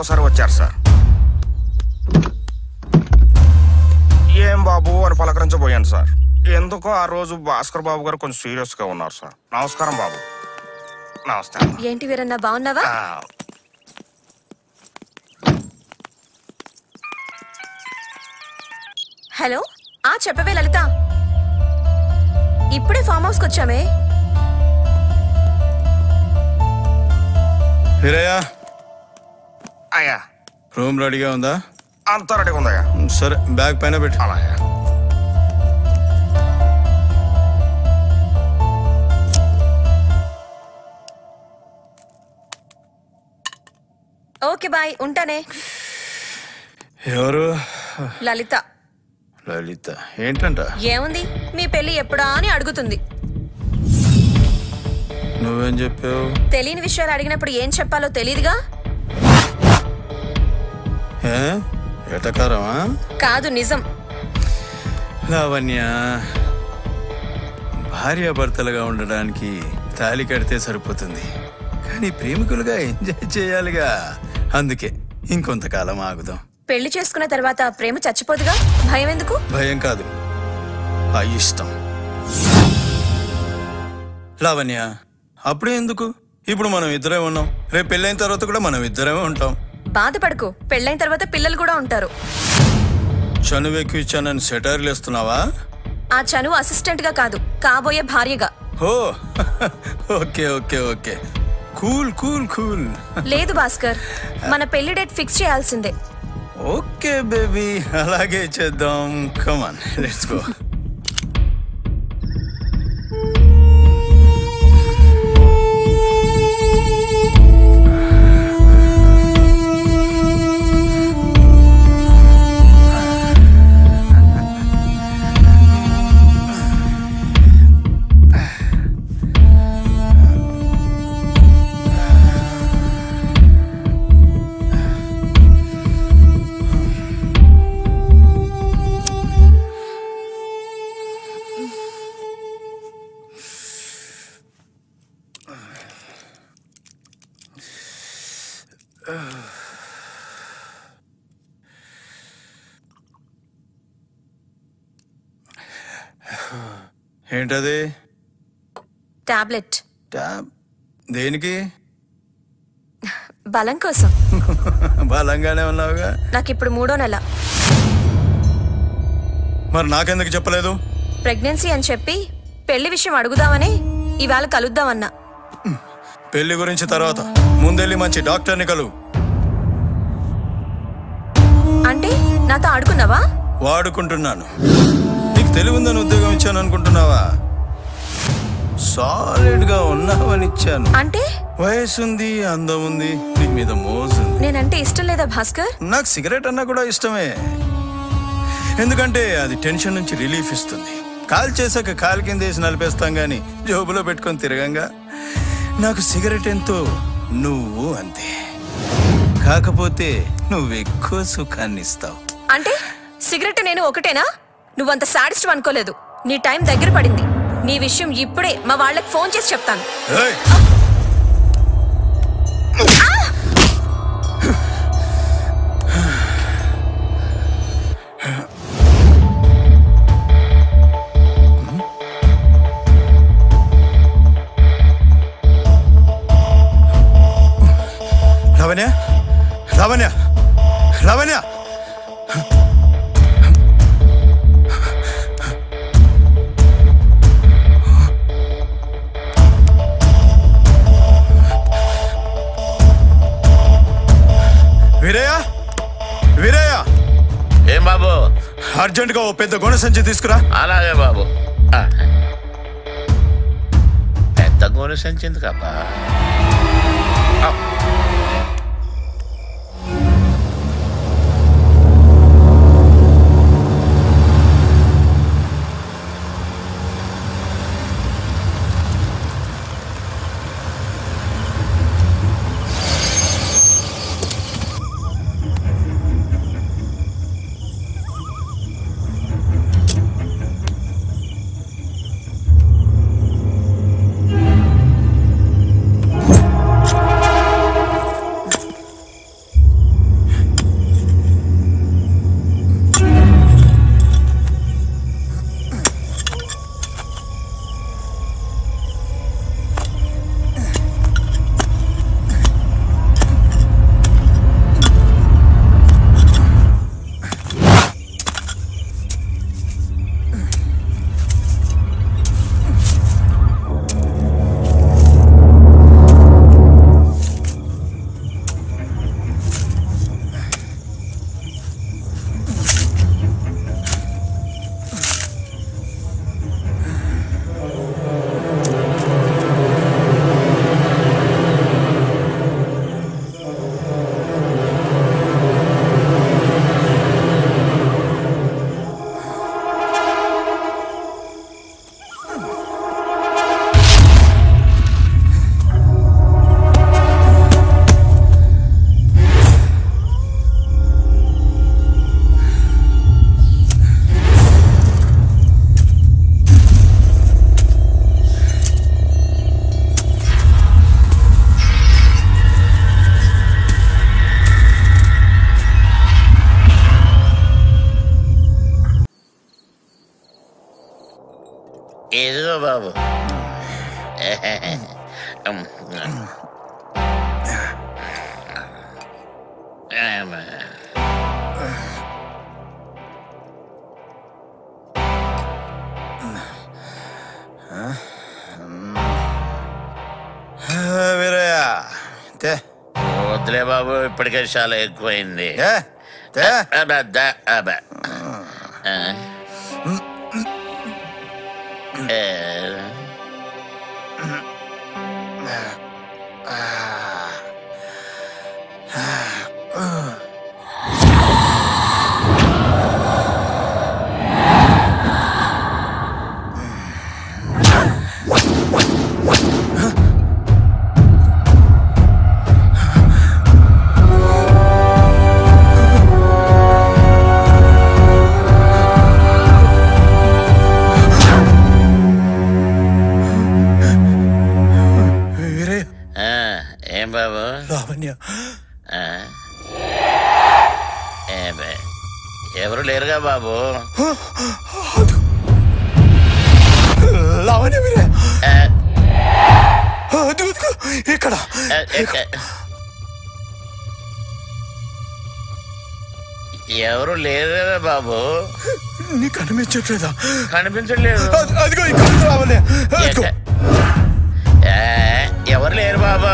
రెండోసారి వచ్చారు సార్ ఏం బాబు అని పలకరించబోయాను సార్ ఎందుకో ఆ రోజు భాస్కర్ బాబు గారు కొంచెం సీరియస్ గా ఉన్నారు సార్ నమస్కారం బాబు నమస్కారం ఏంటి వీరన్నా బాగున్నావా ఆ, హలో ఆ చెప్పవే లలిత ఇప్పుడే ఫామ్ హౌస్కి వచ్చామే వీరయ్య అయ్యా రూమ్ రెడీగా ఉందా అంతా రెడీగా ఉందయ్యా సరే బ్యాగ్ పైన పెట్టు అలాగే ఓకే బాయ్ ఉంటానే ఎవరు లలిత లలిత ఏంటంట ఏముంది మీ పెళ్లి ఎప్పుడా అని అడుగుతుంది నువ్వేం చెప్పావు తెలియని విషయాలు అడిగినప్పుడు ఏం చెప్పాలో తెలియదుగా ఏ ఎటకారమా కాదు నిజం లావణ్య భార్యాభర్తలుగా ఉండడానికి తాలి కడితే సరిపోతుంది కానీ ప్రేమికులుగా ఎంజాయ్ చేయాలిగా అందుకే ఇంకొంతకాలం ఆగుదాం పెళ్లి చేసుకున్న తర్వాత ప్రేమ చచ్చిపోదుగా భయం ఎందుకు భయం కాదు ఆ ఇష్టం లావణ్య అప్పుడే ఎందుకు ఇప్పుడు మనం ఇద్దరే ఉన్నాం రేపు పెళ్ళైన తర్వాత కూడా మనం ఇద్దరేమే ఉంటాం బాధపడకు పెళ్ళైన తర్వాత పిల్లలు కూడా ఉంటారు చనువు ఎక్కువ ఇచ్చానని సెటైర్లు వేస్తున్నావా ఆ చనువు అసిస్టెంట్ గా కాదు కాబోయే భార్యగా ఓ okay okay okay cool cool cool లేదు భాస్కర్ మన పెళ్లి డేట్ ఫిక్స్ చేయాల్సిందే ఓకే బేబీ అలాగే చేద్దాం కమాన్ లెట్స్ గో ఏంటది టాబ్లెట్ ట్యాబ్ దేనికి బలం కోసం బలంగానే ఉన్నావుగా నాకు ఇప్పుడు మూడో నెల మరి నాకెందుకు చెప్పలేదు ప్రెగ్నెన్సీ అని చెప్పి పెళ్లి విషయం అడుగుదామని ఇవాళ కలుద్దామన్నా పెళ్లి గురించి తర్వాత ముందెళ్ళి మంచి డాక్టర్ని కలువు అంటే నాతో ఆడుకున్నావా వాడుకుంటున్నాను నీకు తెలివిందని ఉద్యోగం ఇచ్చాను అనుకుంటున్నావా సాలిడ్ గా ఉన్నావని ఇచ్చాను అంటే వయసుంది అందం ఉంది నీ మీద మోజుంది నేనంటే ఇష్టం లేదా భాస్కర్ నాకు సిగరెట్ అన్నా కూడా ఇష్టమే ఎందుకంటే అది టెన్షన్ నుంచి రిలీఫ్ ఇస్తుంది కాల్ చేశాక కాలు కింద వేసి నలిపేస్తాం గాని జోబులో పెట్టుకొని తిరగంగా నాకు సిగరెట్ ఎంతో నువ్వు అంతే కాకపోతే నువ్వు ఎక్కువ సుఖాన్ని ఇస్తావు అంటే సిగరెట్ నేను ఒకటేనా నువ్వంత సాడిస్ట్ అనుకోలేదు నీ టైం దగ్గర పడింది నీ విషయం ఇప్పుడే మా వాళ్ళకి ఫోన్ చేసి చెప్తాను ఏయ్! లావణ్య లావణ్య లావణ్య వీరయ్య వీరయ్య ఏం బాబు అర్జెంటుగా ఓ పెద్ద గుణ సంచి తీసుకురా అలాగే బాబు ఆ. పెద్ద గోను సంచింది కబ్బా ఇదిగో బాబు వీరయ్య తే వద్దులే బాబు ఇప్పటికే చాలా ఎక్కువైంది ఏ తే అబ్బా, దా, అబ్బా. ఆ. ఏ. వీరయ్య ఆ, ఏం బాబు లావణ్య ఆ? ఏమే, ఎవరు లేరుగా బాబు లావణ్య వీరయ్య ఆ, అదిగో, అదిగో, ఇక్కడ ఆ, ఎక్క- ఎవరు లేరు కదా బాబు నీకు అనిపించట్లేదా కనిపించట్లేదు అది- అదిగో ఇక్కడ ఉంది లావణ్య అదిగో. ఎక్క- ఏ, ఎవరు లేరు బాబు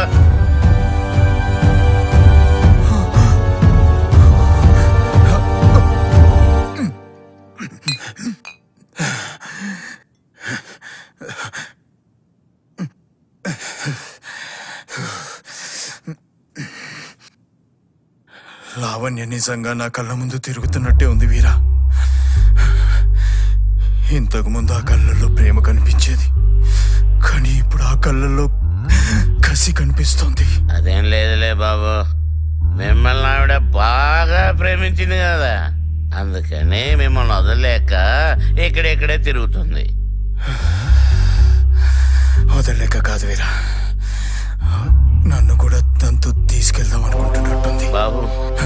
లావణ్య నిజంగా నా కళ్ళ ముందు తిరుగుతున్నట్టే ఉంది వీరా ఇంతకు ముందు ఆ కళ్ళల్లో ప్రేమ కనిపించేది కానీ ఇప్పుడు ఆ కళ్ళల్లో కసి కనిపిస్తోంది అదేం లేదులే బాబు మిమ్మల్ని ఆవిడ బాగా ప్రేమించింది కదా అందుకని మిమ్మల్ని వదలలేక ఇక్కడెక్కడే తిరుగుతుంది వదలలేక కాదు వీరా నన్ను కూడా తనతో తీసుకెళ్దాం అనుకుంటున్నట్టుంది బాబు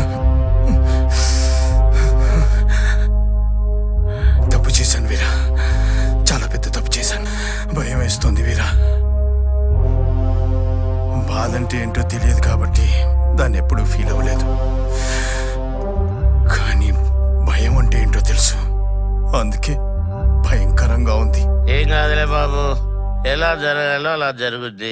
తప్పు చేశాను వీరా చాలా పెద్ద తప్పు చేశాను భయం వేస్తుంది వీరా బాధ అంటే ఏంటో తెలియదు కాబట్టి దాన్ని ఎప్పుడూ ఫీల్ అవ్వలేదు కానీ భయం అంటే ఏంటో తెలుసు అందుకే భయంకరంగా ఉంది ఏం కాదులే బాబు ఎలా జరగాలో అలా జరుగుద్ది